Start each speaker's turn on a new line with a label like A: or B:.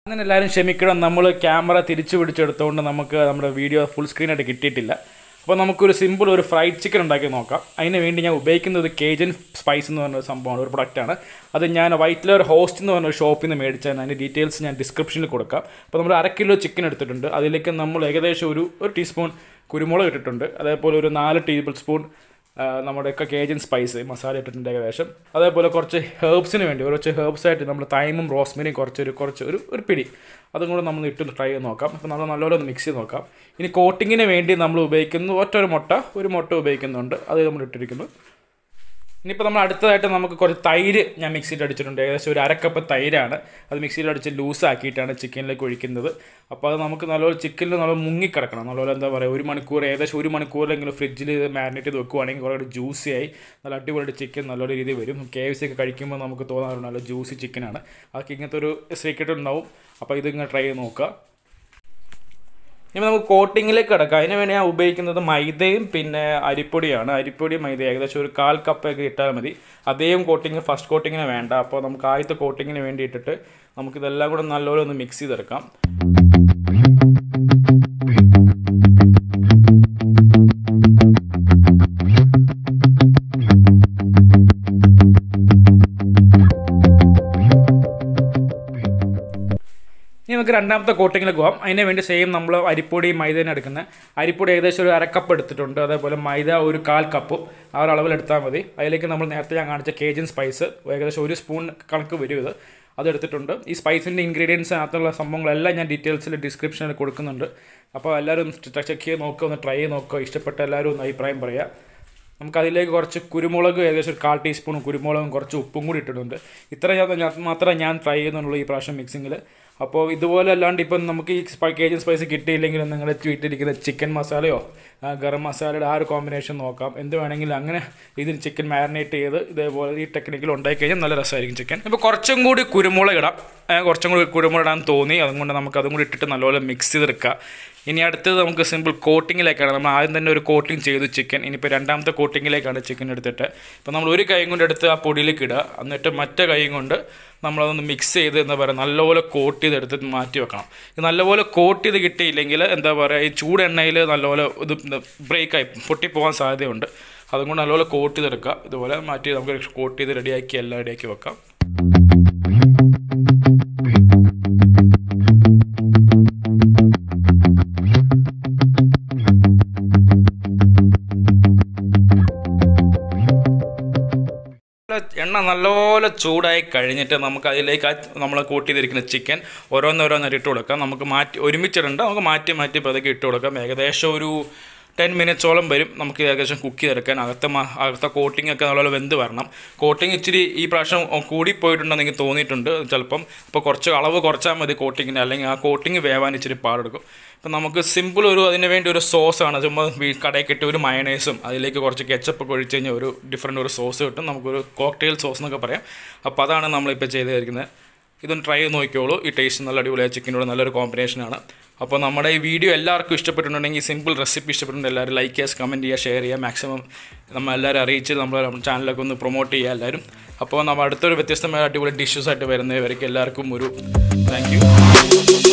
A: അങ്ങനെ എല്ലാവരും ക്ഷമിക്കണം നമ്മൾ ക്യാമറ തിരിച്ചു പിടിച്ചെടുത്തുകൊണ്ട് നമുക്ക് നമ്മുടെ വീഡിയോ ഫുൾ സ്ക്രീനായിട്ട് കിട്ടിയിട്ടില്ല അപ്പോൾ നമുക്കൊരു സിമ്പിൾ ഒരു ഫ്രൈഡ് ചിക്കൻ ഉണ്ടാക്കി നോക്കാം അതിന് വേണ്ടി ഞാൻ ഉപയോഗിക്കുന്നത് കേജൻ സ്പൈസ് എന്ന് പറഞ്ഞ ഒരു സംഭവമാണ് ഒരു പ്രൊഡക്റ്റാണ് അത് ഞാൻ വൈറ്റ്ലർ ഹോസ്റ്റ് എന്ന് പറഞ്ഞ ഒരു ഷോപ്പിൽ നിന്ന് മേടിച്ചാൽ അതിൻ്റെ ഡീറ്റെയിൽസ് ഞാൻ ഡിസ്ക്രിപ്ഷനിൽ കൊടുക്കാം അപ്പോൾ നമ്മൾ അര കിലോ ചിക്കൻ എടുത്തിട്ടുണ്ട് അതിലേക്ക് നമ്മൾ ഏകദേശം ഒരു ഒരു ടീസ്പൂൺ കുരുമുളക് ഇട്ടിട്ടുണ്ട് അതേപോലെ ഒരു നാല് ടേബിൾ സ്പൂൺ ആ, നമ്മുടെയൊക്കെ കേജൻ സ്പൈസ് മസാല ഇട്ടിട്ടുണ്ട് ഏകദേശം അതേപോലെ കുറച്ച് ഹേർബ്സിന് വേണ്ടി കുറച്ച് ഹേർബ്സ് ആയിട്ട് നമ്മൾ തൈമും റോസ്മരിയും കുറച്ച് ഒരു കുറച്ച് ഒരു ഒരു പിടി അതും കൂടെ നമ്മൾ ഇട്ട് ട്രൈ ചെയ്ത് നോക്കാം അപ്പോൾ നമ്മൾ നല്ലപോലെ ഒന്ന് മിക്സ് ചെയ്ത് നോക്കാം ഇനി കോട്ടിങ്ങിന് വേണ്ടി നമ്മൾ ഉപയോഗിക്കുന്നു ഒറ്റ ഒരു മുട്ട ഒരു മുട്ട ഉപയോഗിക്കുന്നുണ്ട് അത് നമ്മൾ ഇട്ടിരിക്കുന്നു ഇനിയിപ്പോൾ നമ്മൾ അടുത്തതായിട്ട് നമുക്ക് കുറച്ച് തൈര് ഞാൻ മിക്സിയിൽ അടിച്ചിട്ടുണ്ട് ഏകദേശം ഒരു അരക്കപ്പ് തൈരാണ് അത് മിക്സിയിൽ അടിച്ച് ലൂസ് ആക്കിയിട്ടാണ് ചിക്കനിലേക്ക് ഒഴിക്കുന്നത് അപ്പോൾ അത് നമുക്ക് നല്ലപോലെ ചിക്കനിൽ നല്ല മുങ്ങിക്കിടക്കണം നല്ലപോലെ എന്താ പറയുക ഒരു മണിക്കൂർ ഏകദേശം ഒരു മണിക്കൂറിലെങ്കിലും ഫ്രിഡ്ജിൽ മാരിനേറ്റ് ചെയ്ത് വെക്കുവാണെങ്കിൽ കുറേ ജ്യൂസി ആയി നല്ല അടിപൊളി ചിക്കൻ നല്ലൊരു രീതിയിൽ വരും കെ എഫ് സി ഒക്കെ കഴിക്കുമ്പോൾ നമുക്ക് തോന്നാറുണ്ട് നല്ല ജ്യൂസി ചിക്കനാണ് അതൊക്കെ ഇങ്ങനത്തെ ഒരു സീക്രട്ട് ഉണ്ടാവും അപ്പോൾ ഇത് ഇങ്ങനെ ട്രൈ ചെയ്ത് നോക്കുക ഇനി നമുക്ക് കോട്ടിങ്ങിലേക്ക് കിടക്കാം അതിന് വേണ്ടി ഞാൻ ഉപയോഗിക്കുന്നത് മൈദയും പിന്നെ അരിപ്പൊടിയാണ് അരിപ്പൊടി മൈദ ഏകദേശം ഒരു കാൽ കപ്പൊക്കെ ഇട്ടാൽ മതി അതേം കോട്ടിങ് ഫസ്റ്റ് കോട്ടിങ്ങിന് വേണ്ട അപ്പോൾ നമുക്ക് ആദ്യത്തെ കോട്ടിങ്ങിന് വേണ്ടി ഇട്ടിട്ട് നമുക്കിതെല്ലാം കൂടെ നല്ലപോലെ ഒന്ന് മിക്സ് ചെയ്തെടുക്കാം ഇനി നമുക്ക് രണ്ടാമത്തെ കോട്ടിങ്ങിലേക്ക് പോകാം അതിന് വേണ്ടി സെയിം നമ്മൾ അരിപ്പൊടി മൈദേനെ എടുക്കുന്നത് അരിപ്പൊടി ഏകദേശം ഒരു അരക്കപ്പ് എടുത്തിട്ടുണ്ട് അതേപോലെ മൈദ ഒരു കാൽ കപ്പും ആ ഒരു അളവിൽ എടുത്താൽ മതി അതിലേക്ക് നമ്മൾ നേരത്തെ ഞാൻ കാണിച്ച കേജൻ സ്പൈസ് ഏകദേശം ഒരു സ്പൂൺ കണക്ക് വരും ഇത് അതെടുത്തിട്ടുണ്ട് ഈ സ്പൈസിൻ്റെ ഇൻഗ്രീഡിയൻസ് അകത്തുള്ള സംഭവങ്ങളെല്ലാം ഞാൻ ഡീറ്റെയിൽസിൽ ഡിസ്ക്രിപ്ഷനിൽ കൊടുക്കുന്നുണ്ട് അപ്പോൾ എല്ലാവരും ചെക്ക് ചെയ്ത് നോക്കുക ഒന്ന് ട്രൈ ചെയ്ത് നോക്കുക ഇഷ്ടപ്പെട്ട എല്ലാവരും ഒന്ന് അഭിപ്രായം പറയുക നമുക്ക് അതിലേക്ക് കുറച്ച് കുരുമുളക് ഏകദേശം ഒരു കാൽ ടീസ്പൂൺ കുരുമുളകും കുറച്ച് ഉപ്പും കൂടി ഇട്ടിട്ടുണ്ട് ഇത്ര ഞാൻ ഞാൻ- മാത്രമേ ഞാൻ ട്രൈ ചെയ്യുന്നുള്ളൂ ഈ പ്രാവശ്യം മിക്സിങ്ങിൽ അപ്പോൾ ഇതുപോലെ അല്ലാണ്ട് ഇപ്പം നമുക്ക് ഈ സ്പൈ കേജൻ സ്പൈസ് കിട്ടിയില്ലെങ്കിൽ നിങ്ങളുടെ വീട്ടിലിരിക്കുന്ന ചിക്കൻ മസാലയോ ആ, ഗരം മസാലയുടെ ആ ഒരു കോമ്പിനേഷൻ നോക്കാം എന്ത് വേണമെങ്കിലും അങ്ങനെ ഇതിന് ചിക്കൻ മാരിനേറ്റ് ചെയ്ത് ഇതേപോലെ ഈ ടെക്നിക്കിൽ ഉണ്ടാക്കി കഴിഞ്ഞാൽ നല്ല രസമായിരിക്കും ചിക്കൻ ഇപ്പോൾ കുറച്ചും കൂടി കുരുമുളക് ഇടാം ആ, കുറച്ചും കൂടി കുരുമുളക് ഇടാൻ തോന്നി അതുകൊണ്ട് നമുക്ക് അതും കൂടി ഇട്ടിട്ട് നല്ലപോലെ മിക്സ് ചെയ്തെടുക്കുക ഇനി അടുത്തത് നമുക്ക് സിമ്പിൾ കോട്ടിങ്ങിലേക്കാണ് നമ്മൾ ആദ്യം തന്നെ ഒരു കോട്ടിങ് ചെയ്തു ചിക്കൻ ഇനിയിപ്പോൾ രണ്ടാമത്തെ കോട്ടിങ്ങിലേക്കാണ് ചിക്കൻ എടുത്തിട്ട് ഇപ്പോൾ നമ്മൾ ഒരു കൈ കൊണ്ട് എടുത്ത് ആ പൊടിയിലേക്ക് ഇടുക എന്നിട്ട് മറ്റേ കൈ കൊണ്ട് നമ്മളതൊന്ന് മിക്സ് ചെയ്ത് എന്താ പറയുക നല്ലപോലെ കോട്ട് ചെയ്ത് എടുത്തിട്ട് മാറ്റി വെക്കണം ഇത് നല്ലപോലെ കോട്ട് ചെയ്ത് കിട്ടിയില്ലെങ്കിൽ എന്താ പറയുക ഈ ചൂട് എണ്ണയിൽ നല്ലപോലെ ഇത് ബ്രേക്കായി പൊട്ടിപ്പോകാൻ സാധ്യതയുണ്ട് അതുകൊണ്ട് നല്ലപോലെ കോട്ട് ചെയ്തെടുക്കുക ഇതുപോലെ മാറ്റി നമുക്ക് കോട്ട് ചെയ്ത് റെഡിയാക്കി എല്ലാം റെഡിയാക്കി വെക്കാം എണ്ണ നല്ലപോലെ ചൂടായി കഴിഞ്ഞിട്ട് നമുക്ക് അതിലേക്ക് നമ്മൾ കൂട്ടി ചെയ്തിരിക്കുന്ന ചിക്കൻ ഓരോന്നോരോന്നായിട്ട് ഇട്ട് കൊടുക്കാം നമുക്ക് മാറ്റി ഒരുമിച്ചിടണ്ട നമുക്ക് മാറ്റി മാറ്റി പതുക്കെ ഇട്ട് കൊടുക്കാം ഏകദേശം ഒരു ടെൻ മിനിറ്റ്സോളം വരും നമുക്ക് ഇത് ഏകദേശം കുക്ക് ചെയ്തെടുക്കാൻ അകത്തെ മ- അകത്തെ കോട്ടിംഗ് ഒക്കെ നല്ലപോലെ വെന്ത് വരണം കോട്ടിംഗ് ഇച്ചിരി ഈ പ്രാവശ്യം കൂടിപ്പോയിട്ടുണ്ടെന്ന് എനിക്ക് തോന്നിയിട്ടുണ്ട് ചിലപ്പം അപ്പോൾ കുറച്ച് അളവ് കുറച്ചാൽ മതി കോട്ടിങ്ങിന് അല്ലെങ്കിൽ ആ കോട്ടിങ് വേവാൻ ഇച്ചിരി പാടെടുക്കും ഇപ്പം നമുക്ക് സിമ്പിൾ ഒരു അതിന് വേണ്ടി ഒരു സോസാണ് ചുമ്മാ വീ- കടയിൽ കിട്ടിയ ഒരു മയണൈസും അതിലേക്ക് കുറച്ച് കെച്ചപ്പ് ഒക്കെ ഒഴിച്ച് കഴിഞ്ഞാൽ ഒരു ഡിഫറെൻ്റ് ഒരു സോസ് കിട്ടും നമുക്കൊരു കോക്ടെയിൽ സോസ് എന്നൊക്കെ പറയാം അപ്പോൾ അതാണ് നമ്മളിപ്പോൾ ചെയ്തിരിക്കുന്നത് ഇതൊന്ന് ട്രൈ ചെയ്ത് നോക്കിയോളൂ ഈ ടേസ്റ്റ് നല്ല അടിപൊളിയായ ചിക്കനോട് നല്ലൊരു കോമ്പിനേഷനാണ് അപ്പോൾ നമ്മുടെ ഈ വീഡിയോ എല്ലാവർക്കും ഇഷ്ടപ്പെട്ടിട്ടുണ്ടെങ്കിൽ സിമ്പിൾ റെസിപ്പി ഇഷ്ടപ്പെട്ടിട്ടുണ്ട് എല്ലാവരും ലൈക്ക് ചെയ്യുക കമൻറ്റ് ചെയ്യുക ഷെയർ ചെയ്യുക മാക്സിമം നമ്മൾ എല്ലാവരും അറിയിച്ച് നമ്മുടെ ചാനലൊക്കെ ഒന്ന് പ്രൊമോട്ട് ചെയ്യുക എല്ലാവരും അപ്പോൾ നമ്മൾ അടുത്തൊരു വ്യത്യസ്തമായ അടിപൊളി ഡിഷസ് ആയിട്ട് വരുന്നവർക്ക് എല്ലാവർക്കും ഒരു താങ്ക് യു